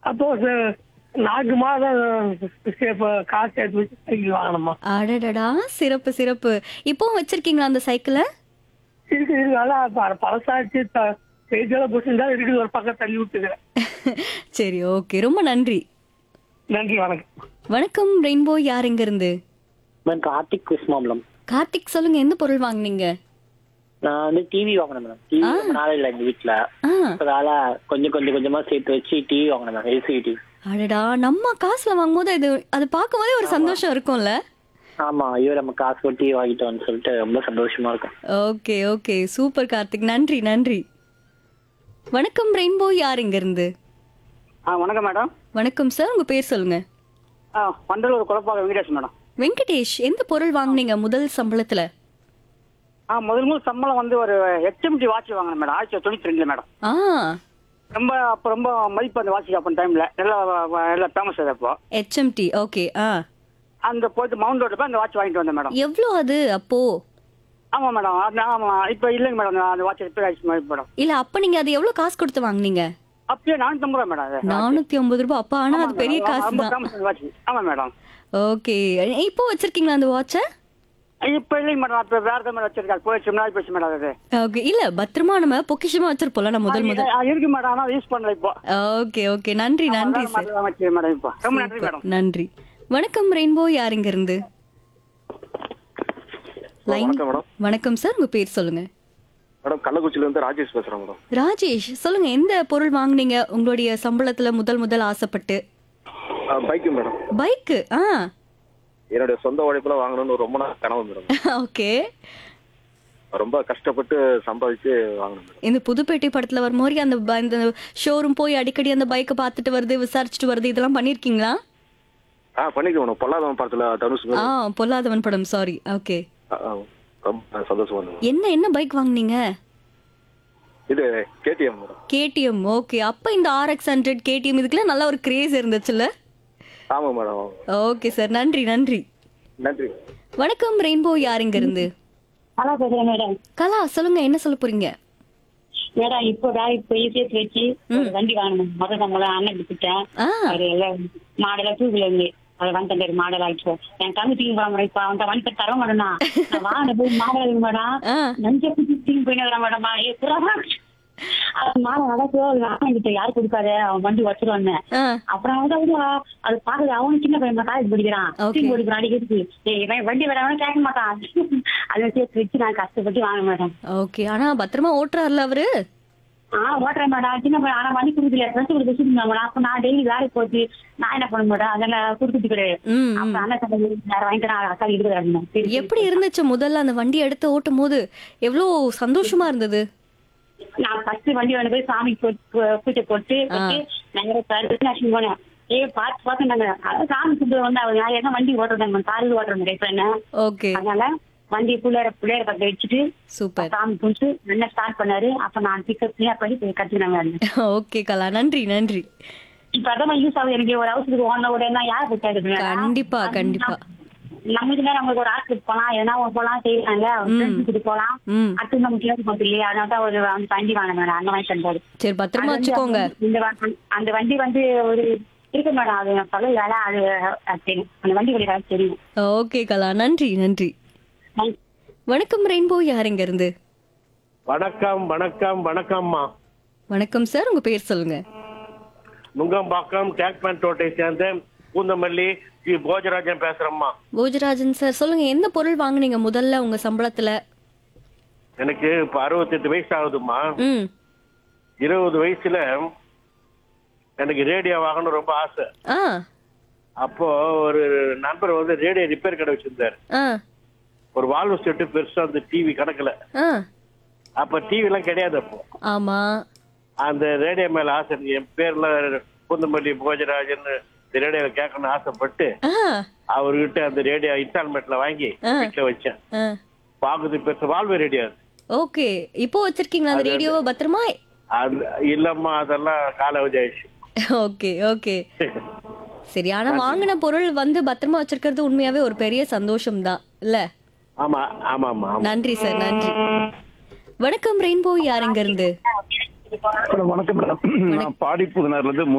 அப்போ ச- நான்கு மாதம் இப்ப காசு எடுத்து வச்சு சைக்கிள் வாங்கணுமா அடடடா சிறப்பு சிறப்பு இப்போவும் வச்சிருக்கீங்களா அந்த சைக்கிளை இருக்கு இருக்கு அதான் ப- பழசாச்சு பேஜெல்லாம் புடிச்சிருந்தா இருக்குது ஒரு பக்கம் தள்ளி விட்டுக்கிறேன் சரி ஓகே ரொம்ப நன்றி நன்றி வணக்கம் வணக்கம் ரெயின்போ யார் எங்க இருந்து மேம் கார்த்திக் குஸ்மாம்லம் கார்த்திக் சொல்லுங்க எந்த பொருள் வாங்குனீங்க நான் வந்து டிவி வாங்கினேன் மேடம் டிவி ரொம்ப நாள் இல்லை எங்க வீட்டுல ஆ அதனால கொஞ்சம் கொஞ்சம் கொஞ்சமா சேர்த்து வச்சு டிவி வாங்கினேன் மேம் எல்சிடி டிவி அடடா நம்ம காசுல வாங்கும்போது இது அது பார்க்கும்போதே ஒரு சந்தோஷம் இருக்கும்ல ஆமா ஐயோ நம்ம காசு போட்டு டிவி வாங்கிட்டோம்னு சொல்லிட்டு ரொம்ப சந்தோஷமா இருக்கும் ஓகே ஓகே சூப்பர் கார்த்திக் நன்றி நன்றி வணக்கம் ரெயின்போ யார் எங்க இருந்து ஆ வணக்கம் மேடம் வணக்கம் சார் உங்க பேர் சொல்லுங்க ஆ வண்டலூர் குழப்பாக வெங்கடேஷ் மேடம் வெங்கடேஷ் எந்த பொருள் வாங்குனீங்க முதல் சம்பளத்துல ஆ முதல் முதல் சம்பளம் வந்து ஒரு ஹெச்எம்டி வாட்ச் வாங்கினேன் மேடம் ஆயிரத்தி தொண்ணூற்றி ரெண்டுல மேடம் ஆ ரொம்ப அப்போ ரொம்ப மதிப்பு அந்த வாட்சுக்கு அப்போ டைமில் நல்லா வ- நல்லா ஃபேமஸ் அது அப்போ ஹெச்எம்டி ஓகே ஆ அந்த போயிட்டு மவுண்ட் ரோட்டில் போய் அந்த வாட்ச் வாங்கிட்டு வந்தேன் மேடம் எவ்வளோ அது அப்போ ஆமாம் மேடம் அது ஆமாம் இப்போ இல்லைங்க மேடம் அந்த வாட்ச் ரிப்பேர் ஆயிடுச்சு மாதிரி மேடம் இல்ல அப்ப நீங்க அது எவ்வளவு காசு கொடுத்து வாங்குனீங்க அப்பயே நானூற்றம்பது ரூபா மேடம் அது நானூத்தி ஐம்பது ரூபாய் அப்ப ஆனா அது பெரிய காசு ரொம்ப தான் ஃபேமஸ் அந்த வாட்ச் ஆமாம் மேடம் ஓகே இப்போ வச்சிருக்கீங்களா அந்த வாட்சை இப்போ இல்லைங்க மேடம் அப்போ வேறு தான் மேடம் வச்சிருக்காரு போயிடுச்சு முன்னாடி போயிடுச்சு மேடம் அது ஓகே இல்ல பத்திரமா நம்ம பொக்கிஷமா வச்சிருப்போம்ல நான் முதல் முதல் ஆ, இருக்கு மேடம் ஆனால் யூஸ் பண்ணல இப்போ ஓகே ஓகே நன்றி நன்றி சார் அதான் வச்சிருக்கேன் மேடம் இப்போ ரொம்ப நன்றி மேடம் நன்றி வணக்கம் ரெயின்போ யார் இங்க இருந்து லைன் வணக்கம் மேடம் வணக்கம் சார் உங்க பேர் சொல்லுங்க மேடம் கள்ளக்குறிச்சியில இருந்து ராஜேஷ் பேசுறேன் மேடம் ராஜேஷ் சொல்லுங்க எந்த பொருள் வாங்குனீங்க உங்களுடைய சம்பளத்துல முதல் முதல் ஆசைப்பட்டு பைக்கு மேடம் பைக்கு ஆ என்னுடைய சொந்த உழைப்புல வாங்கணும்னு ரொம்ப நாள் கனவு மேடம் ஓகே ரொம்ப கஷ்டப்பட்டு சம்பாதிச்சு வாங்கணும் மேடம் இந்த புதுப்பேட்டை படத்துல வர மாதிரி அந்த ப- இந்த ஷோரூம் போய் அடிக்கடி அந்த பைக்கை பார்த்துட்டு வருது விசாரிச்சுட்டு வருது இதெல்லாம் பண்ணிருக்கீங்களா ஆ பண்ணிக்கலாம் மேடம் பொல்லாதவன் படத்துல தனுஷ் ஆ பொல்லாதவன் படம் சாரி ஓகே ஆ, ஆ, ரொம்ப சந்தோஷமா இருந்தது என்ன என்ன பைக் வாங்குனீங்க இது கேடிஎம் மேடம் கேடிஎம் ஓகே அப்ப இந்த ஆர்எக்ஸ் ஹண்ட்ரட் கேடிஎம் இதுக்கெல்லாம் நல்ல ஒரு கிரேஸ் இருந்துச்சுல்ல ஆமா மேடம் ஆமா. ஓகே சார் நன்றி நன்றி நன்றி வணக்கம் ரெயின்போ யார் இங்க இருந்து ஹலோ பேசுறேன் மேடம் கலா சொல்லுங்க என்ன சொல்ல போறீங்க மேடம் இப்போதான் இப்போ ஈஸியஸ் வச்சு ஒரு வண்டி வாங்கணும் முதல் நம்மள அண்ணன் கொடுத்துட்டேன் ஆ அது எல்லாம் மாடலா டூ வீலர் அது வந்து மாடல் ஆயிடுச்சு என் தம்பி தீங்க மேடம் இப்ப அவன் வண்டி தர மாட்டேனா நான் வாங்க போய் மாடல் மேடம் ஆ நஞ்ச குத்தி தீங்க போயினு மேடமா ஏ புறா அது மாடல் நடக்கோ அண்ணன் கிட்ட யாரு கொடுக்காத அவன் வண்டி வச்சிருவான்னு ஆ அப்புறம் வந்து அவங்க அது பாக்குறது அவனும் சின்ன பையன் காலேஜ் படிக்கிறான் Okay. டீம் படிக்கிறான் அடிக்கிறதுக்கு ஏய் இவன் வண்டி வரவன கேட்க மாட்டான் அதை சேர்த்து வச்சு நான் கஷ்டப்பட்டு வாங்க மேடம் ஓகே ஆனா பத்திரமா ஓட்டுறாருல அவரு ஆ ஓட்டுறேன் மேடம் சின்ன பையன் ஆனா வண்டி கொடுக்கல ஃப்ரெண்ட்ஸ் கொடுத்து வச்சுருந்தேன் மேடம் அப்ப நான் டெய்லி வேலைக்கு போச்சு நான் என்ன பண்ண மேடம் அதெல்லாம் கொடுத்துட்டு கிடையாது ம் ம். அப்ப அண்ணன் தம்பி வேற வாங்கிட்டு நான் அக்கா இருக்கிறேன் எப்படி இருந்துச்சு முதல்ல அந்த வண்டி எடுத்து ஓட்டும் போது எவ்வளோ சந்தோஷமா இருந்தது நான் ஃபர்ஸ்ட் வண்டி வந்து போய் சாமி பூஜை போட்டு வச்சு நாங்க கருத்து போனேன் ஏ பார்த்து பார்த்து நாங்க அதான் சாமி கும்பிட்டு வந்து அவர் நான் என்ன வண்டி ஓட்டுறேன் காரில் ஓட்டுறேன் ரைட் என்ன ஓகே அதனால வண்டி பிள்ளைய பிள்ளைய பக்கம் வச்சுட்டு சூப்பர் சாமி கும்பிட்டு நல்லா ஸ்டார்ட் பண்ணாரு அப்ப நான் பிக்கப் கிளியர் பண்ணி போய் கத்துக்கினாங்க ஓகே கலா நன்றி நன்றி இப்ப அதான் யூஸ் ஆகுது எனக்கு ஒரு அவசரத்துக்கு ஓன உடனே யார் கொடுத்தாரு கண்டிப்பா கண்டிப்பா நமக்கு தான் நமக்கு ஒரு ஆஸ்பத்திரி போலாம் எதனா ஒரு போலாம் செய்யறாங்க ஃப்ரெண்ட்ஸ் போலாம் ம் அடுத்து நமக்கு கேட்டு போகுது இல்லையா அதனால தான் ஒரு அந்த வண்டி வாங்க மேடம் அந்த மாதிரி தந்தாரு சரி பத்திரமா அது வந்து வச்சுக்கோங்க இந்த வ- அந்த வண்டி வந்து ஒரு இருக்கு மேடம் அது பல வேலை அது அது தெரியும் அந்த வண்டி வழி வேலை தெரியும் ஓகே கலா நன்றி நன்றி Thank you. வணக்கம் ரெயின்போ யார் இங்க இருந்து வணக்கம் வணக்கம் வணக்கம்மா வணக்கம் சார் உங்க பேர் சொல்லுங்க நுங்கம்பாக்கம் டேக்மேன் தோட்டை சேர்ந்த பூந்தமல்லி ஸ்ரீ போஜராஜன் பேசுறேம்மா போஜராஜன் சார் சொல்லுங்க எந்த பொருள் வாங்குனீங்க முதல்ல உங்க சம்பளத்துல எனக்கு இப்ப அறுபத்தெட்டு வயசு ஆகுதும்மா ம் இருபது வயசுல எனக்கு ரேடியோ வாங்கணும் ரொம்ப ஆசை ஆ அப்போ ஒரு நண்பர் வந்து ரேடியோ ரிப்பேர் கடை வச்சிருந்தாரு ஆ ஒரு வால்வு செட்டு பெருசா அந்த டிவி கணக்குல ஆ அப்ப டிவி எல்லாம் கிடையாது அப்போ ஆமா அந்த ரேடியோ மேல ஆசை இருக்கு. என் பேர்ல பூந்தமல்லி போஜராஜன் இந்த ரேடியோ கேட்கணும்னு ஆசைப்பட்டு ஆ அவர்கிட்ட அந்த ரேடியோ இன்ஸ்டால்மெண்ட்ல வாங்கி ஆ. வீட்டுல வச்சேன் ஆ பாக்குது பெருசு வாழ்வு ரேடியோ அது. ஓகே இப்போ வச்சிருக்கீங்களா அந்த ரேடியோவை பத்திரமா அது இல்லம்மா அதெல்லாம் காலாவதி ஆயிடுச்சு ஓகே ஓகே சரி ஆனா வாங்கின பொருள் வந்து பத்திரமா வச்சிருக்கிறது உண்மையாவே ஒரு பெரிய சந்தோஷம் தான் இல்ல ஆமா ஆமா ஆமா ஆமா நன்றி சார் நன்றி வணக்கம் ரெயின்போ யார் இங்க இருந்து வணக்கம் மேடம் நான் பாடி புதுனார்ல இருந்து